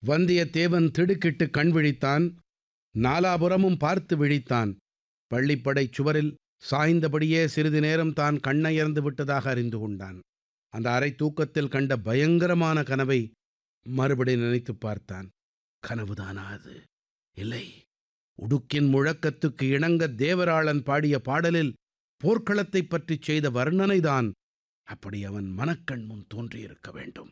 வந்தியத்தேவன் திடுக்கிட்டு கண் விழித்தான் நாலாபுறமும் பார்த்து விழித்தான் பள்ளிப்படைச் சுவரில் சாய்ந்தபடியே சிறிது நேரம் தான் கண்ணயர்ந்து விட்டதாக அறிந்து கொண்டான் அந்த அரை தூக்கத்தில் கண்ட பயங்கரமான கனவை மறுபடி நினைத்துப் பார்த்தான் கனவுதானா அது இல்லை உடுக்கின் முழக்கத்துக்கு இணங்க தேவராளன் பாடிய பாடலில் போர்க்களத்தைப் பற்றிச் செய்த வர்ணனைதான் அப்படி அவன் மனக்கண் முன் தோன்றியிருக்க வேண்டும்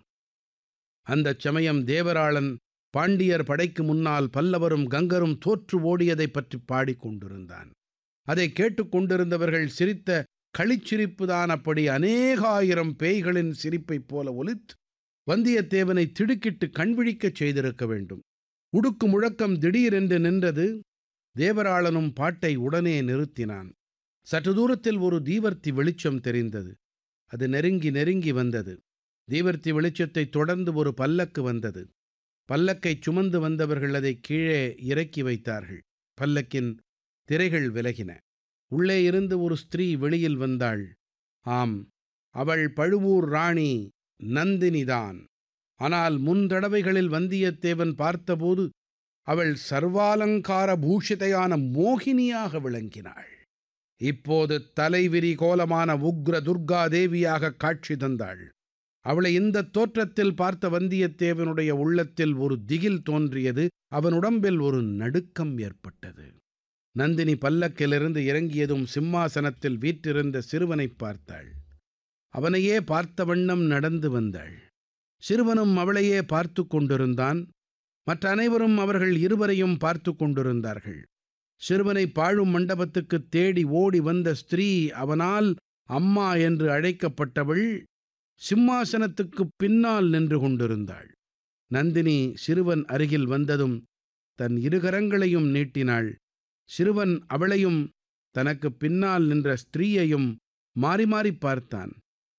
அந்தச் சமயம் தேவராளன் பாண்டியர் படைக்கு முன்னால் பல்லவரும் கங்கரும் தோற்று ஓடியதைப் பற்றி பாடிக்கொண்டிருந்தான் அதை கேட்டுக்கொண்டிருந்தவர்கள் சிரித்த களிச்சிரிப்புதான் அப்படி அநேகாயிரம் பேய்களின் சிரிப்பைப் போல ஒலித்து வந்தியத்தேவனை திடுக்கிட்டு கண்விழிக்கச் செய்திருக்க வேண்டும் உடுக்கு முழக்கம் திடீரென்று நின்றது தேவராளனும் பாட்டை உடனே நிறுத்தினான் சற்று தூரத்தில் ஒரு தீவர்த்தி வெளிச்சம் தெரிந்தது அது நெருங்கி நெருங்கி வந்தது தீவர்த்தி வெளிச்சத்தைத் தொடர்ந்து ஒரு பல்லக்கு வந்தது பல்லக்கைச் சுமந்து வந்தவர்கள் அதை கீழே இறக்கி வைத்தார்கள் பல்லக்கின் திரைகள் விலகின உள்ளே இருந்து ஒரு ஸ்திரீ வெளியில் வந்தாள் ஆம் அவள் பழுவூர் ராணி நந்தினிதான் ஆனால் முன் தடவைகளில் வந்தியத்தேவன் பார்த்தபோது அவள் சர்வாலங்கார பூஷிதையான மோகினியாக விளங்கினாள் இப்போது தலைவிரி கோலமான உக்ர துர்கா தேவியாக காட்சி தந்தாள் அவளை இந்த தோற்றத்தில் பார்த்த வந்தியத்தேவனுடைய உள்ளத்தில் ஒரு திகில் தோன்றியது அவன் உடம்பில் ஒரு நடுக்கம் ஏற்பட்டது நந்தினி பல்லக்கிலிருந்து இறங்கியதும் சிம்மாசனத்தில் வீற்றிருந்த சிறுவனைப் பார்த்தாள் அவனையே பார்த்த வண்ணம் நடந்து வந்தாள் சிறுவனும் அவளையே பார்த்து கொண்டிருந்தான் மற்ற அனைவரும் அவர்கள் இருவரையும் பார்த்து கொண்டிருந்தார்கள் சிறுவனை பாழும் மண்டபத்துக்கு தேடி ஓடி வந்த ஸ்திரீ அவனால் அம்மா என்று அழைக்கப்பட்டவள் சிம்மாசனத்துக்கு பின்னால் நின்று கொண்டிருந்தாள் நந்தினி சிறுவன் அருகில் வந்ததும் தன் இருகரங்களையும் நீட்டினாள் சிறுவன் அவளையும் தனக்கு பின்னால் நின்ற ஸ்திரீயையும் மாறி மாறி பார்த்தான்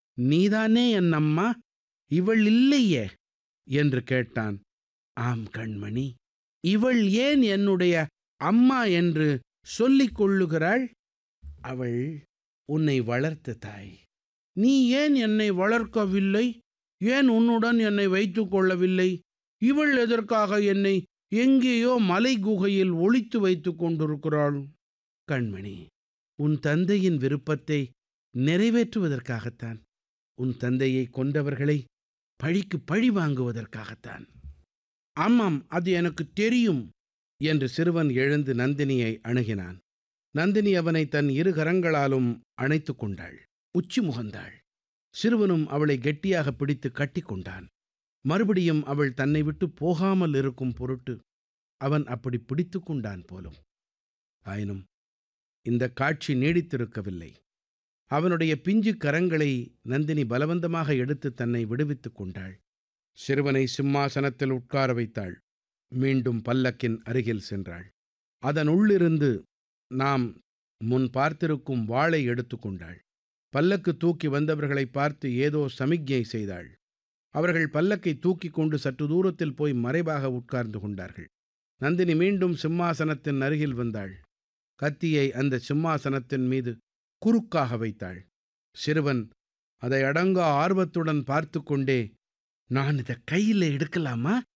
நீதானே என் அம்மா இவள் இல்லையே என்று கேட்டான் ஆம் கண்மணி இவள் ஏன் என்னுடைய அம்மா என்று சொல்லிக் கொள்ளுகிறாள் அவள் உன்னை வளர்த்த தாய் நீ ஏன் என்னை வளர்க்கவில்லை ஏன் உன்னுடன் என்னை வைத்துக் கொள்ளவில்லை இவள் எதற்காக என்னை எங்கேயோ மலை குகையில் ஒளித்து வைத்துக் கொண்டிருக்கிறாள் கண்மணி உன் தந்தையின் விருப்பத்தை நிறைவேற்றுவதற்காகத்தான் உன் தந்தையை கொண்டவர்களை பழிக்கு பழி வாங்குவதற்காகத்தான் ஆமாம் அது எனக்கு தெரியும் என்று சிறுவன் எழுந்து நந்தினியை அணுகினான் நந்தினி அவனை தன் இரு கரங்களாலும் அணைத்து கொண்டாள் உச்சி முகந்தாள் சிறுவனும் அவளை கெட்டியாக பிடித்து கட்டிக்கொண்டான் மறுபடியும் அவள் தன்னை விட்டு போகாமல் இருக்கும் பொருட்டு அவன் அப்படி பிடித்து கொண்டான் போலும் ஆயினும் இந்த காட்சி நீடித்திருக்கவில்லை அவனுடைய பிஞ்சு கரங்களை நந்தினி பலவந்தமாக எடுத்து தன்னை விடுவித்துக் கொண்டாள் சிறுவனை சிம்மாசனத்தில் உட்கார வைத்தாள் மீண்டும் பல்லக்கின் அருகில் சென்றாள் அதன் உள்ளிருந்து நாம் முன் பார்த்திருக்கும் வாளை எடுத்துக்கொண்டாள் பல்லக்கு தூக்கி வந்தவர்களை பார்த்து ஏதோ சமிக்ஞை செய்தாள் அவர்கள் பல்லக்கை தூக்கிக் கொண்டு சற்று தூரத்தில் போய் மறைவாக உட்கார்ந்து கொண்டார்கள் நந்தினி மீண்டும் சிம்மாசனத்தின் அருகில் வந்தாள் கத்தியை அந்த சிம்மாசனத்தின் மீது குறுக்காக வைத்தாள் சிறுவன் அதை அடங்கா ஆர்வத்துடன் பார்த்து கொண்டே நான் இதை கையில் எடுக்கலாமா